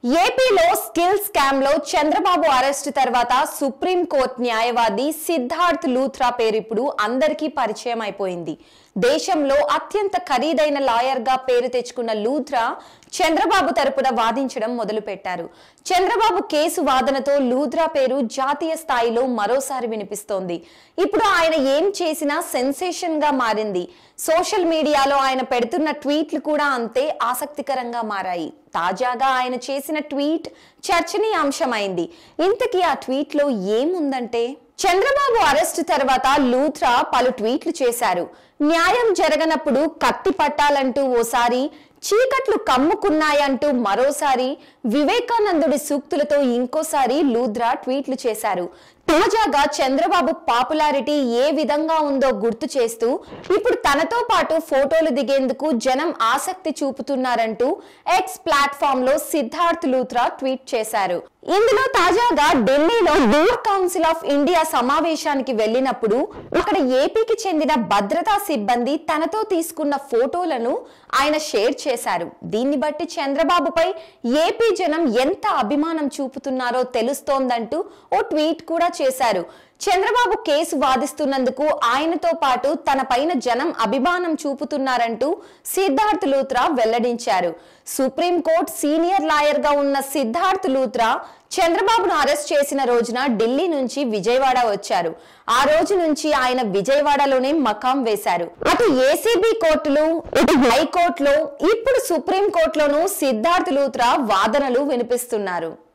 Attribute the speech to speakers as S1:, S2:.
S1: ఏపీలో skill scam లో Chandrababu arrest తర్వాత సుప్రీం కోర్టు న్యాయవాది సిద్ధార్థ్ లూథ్రా పేరు ఇప్పుడు అందరికీ పరిచయం అయిపోయింది దేశంలో అత్యంత ఖరీదైన లాయర్ గా పేరు తెచ్చుకున్న లూథ్రా చంద్రబాబు తరపున వాదించడం మొదలుపెట్టారు చంద్రబాబు కేసు వాదనతో లూథ్రా పేరు జాతీయ స్థాయిలో మరోసారి వినిపిస్తోంది ఇప్పుడు ఆయన ఏం చేసినా సెన్సేషన్ గా మారింది సోషల్ మీడియాలో ఆయన పెడుతున్న ట్వీట్లు కూడా అంతే ఆసక్తికరంగా మారాయి తాజాగా ఆయన చేసిన ట్వీట్ చర్చనీయాంశమైంది ఇంతకీ ఆ ట్వీట్ లో ఏముందంటే చంద్రబాబు అరెస్టు తర్వాత లూథ్రా పలు ట్వీట్లు చేశారు న్యాయం జరగనప్పుడు కత్తి పట్టాలంటూ ఓసారి చీకట్లు కమ్ముకున్నాయంటూ మరోసారి వివేకానందుడి సూక్తులతో ఇంకోసారి లూథ్రా ట్వీట్లు చేశారు తాజాగా చంద్రబాబు పాపులారిటీ ఏ విధంగా ఉందో గుర్తు చేస్తూ ఇప్పుడు తనతో పాటు ఫోటోలు దిగేందుకు జనం ఆసక్తి చూపుతున్నారంటూ ఎక్స్ ప్లాట్ఫామ్ లో సిద్ధార్థ్ లూథ్రా ట్వీట్ చేశారు ఇందులో తాజాగా ఢిల్లీలో బార్ కౌన్సిల్ ఆఫ్ ఇండియా సమావేశానికి వెళ్ళినప్పుడు అక్కడ ఏపీకి చెందిన భద్రతా సిబ్బంది తనతో తీసుకున్న ఫోటోలను ఆయన షేర్ చేశారు దీన్ని బట్టి చంద్రబాబుపై ఏపీ జనం ఎంత అభిమానం చూపుతున్నారో తెలుస్తోందంటూ ఓ ట్వీట్ కూడా చేశారు చంద్రబాబు కేసు వాదిస్తున్నందుకు ఆయనతో పాటు తన పైన జనం అభిమానం చూపుతున్నారంటూ సిద్ధార్థ్ లూత్రా వెల్లడించారు సుప్రీంకోర్టు సీనియర్ లాయర్ గా ఉన్న సిద్ధార్థ్ లూత్రా చంద్రబాబును అరెస్ట్ చేసిన రోజున ఢిల్లీ నుంచి విజయవాడ వచ్చారు ఆ రోజు నుంచి ఆయన విజయవాడలోనే మకాం వేశారు అటు ఏసీబీ కోర్టులు ఇటు హైకోర్టులో ఇప్పుడు సుప్రీం కోర్టులోనూ సిద్ధార్థ్ లూత్రా వాదనలు వినిపిస్తున్నారు